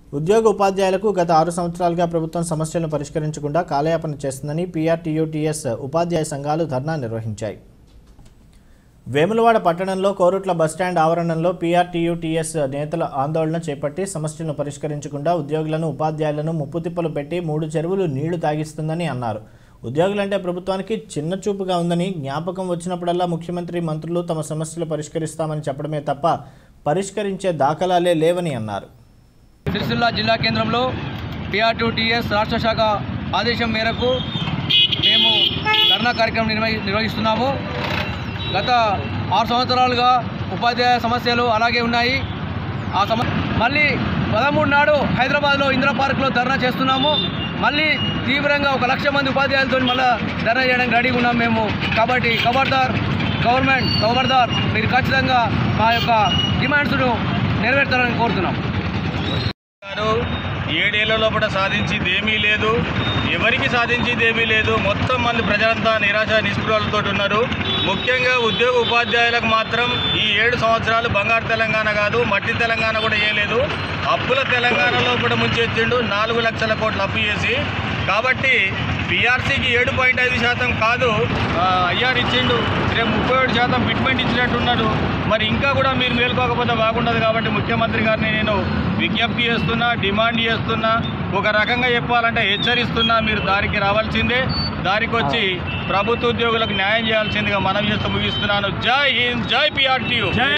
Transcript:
ఉద్యోగ ఉపాధ్యాయులకు గత ఆరు సంవత్సరాలుగా ప్రభుత్వం సమస్యలను పరిష్కరించకుండా కాలయాపన చేస్తుందని పీఆర్టీయూటీఎస్ ఉపాధ్యాయ సంఘాలు ధర్నా నిర్వహించాయి వేములవాడ పట్టణంలో కోరుట్ల బస్టాండ్ ఆవరణంలో పీఆర్టీయూటీఎస్ నేతల ఆందోళన చేపట్టి సమస్యలను పరిష్కరించకుండా ఉద్యోగులను ఉపాధ్యాయులను ముప్పుతిప్పలు పెట్టి మూడు చెరువులు నీళ్లు తాగిస్తుందని అన్నారు ఉద్యోగులంటే ప్రభుత్వానికి చిన్న చూపుగా ఉందని జ్ఞాపకం వచ్చినప్పుడల్లా ముఖ్యమంత్రి మంత్రులు తమ సమస్యలు పరిష్కరిస్తామని చెప్పడమే తప్ప పరిష్కరించే దాఖలాలే లేవని అన్నారు సిరిసిల్ల జిల్లా కేంద్రంలో పిఆర్టీఎస్ రాష్ట్ర శాఖ ఆదేశం మేరకు మేము ధర్నా కార్యక్రమం నిర్వహి నిర్వహిస్తున్నాము గత ఆరు సంవత్సరాలుగా ఉపాధ్యాయ సమస్యలు అలాగే ఉన్నాయి ఆ సమ మళ్ళీ పదమూడు నాడు హైదరాబాద్లో ఇందిరా పార్క్లో ధర్నా చేస్తున్నాము మళ్ళీ తీవ్రంగా ఒక లక్ష మంది ఉపాధ్యాయులతో మళ్ళీ ధర్నా చేయడానికి రెడీగా ఉన్నాం మేము కాబట్టి ఖబర్దార్ గవర్నమెంట్ ఖబర్దార్ మీరు ఖచ్చితంగా మా యొక్క డిమాండ్స్ను నెరవేర్చాలని కోరుతున్నాం గారు ఏడేళ్ల లోపల సాధించింది ఏమీ లేదు ఎవరికి సాధించింది ఏమీ లేదు మొత్తం మంది ప్రజలంతా నిరాశ నిస్పృహలతో ఉన్నారు ముఖ్యంగా ఉద్యోగ ఉపాధ్యాయులకు మాత్రం ఈ ఏడు సంవత్సరాలు బంగారు తెలంగాణ కాదు మట్టి తెలంగాణ కూడా వేయలేదు అప్పుల తెలంగాణలో కూడా ముంచెత్తిండు నాలుగు లక్షల కోట్లు అప్పు చేసి కాబట్టి బీఆర్సీకి ఏడు పాయింట్ ఐదు శాతం కాదు ఐఆర్ ఇచ్చిండు రేపు ముప్పై ఏడు శాతం ఫిట్మెంట్ ఇచ్చినట్టున్నాడు మరి ఇంకా కూడా మీరు మేల్కోకపోతే బాగుండదు కాబట్టి ముఖ్యమంత్రి గారిని నేను విజ్ఞప్తి చేస్తున్నా డిమాండ్ చేస్తున్నా ఒక రకంగా చెప్పాలంటే హెచ్చరిస్తున్నా మీరు దారికి రావాల్సిందే దారికి వచ్చి ప్రభుత్వ ఉద్యోగులకు న్యాయం చేయాల్సిందిగా మనం చేస్తూ ముగిస్తున్నాను జై హింద్ జై పిఆర్టీయూ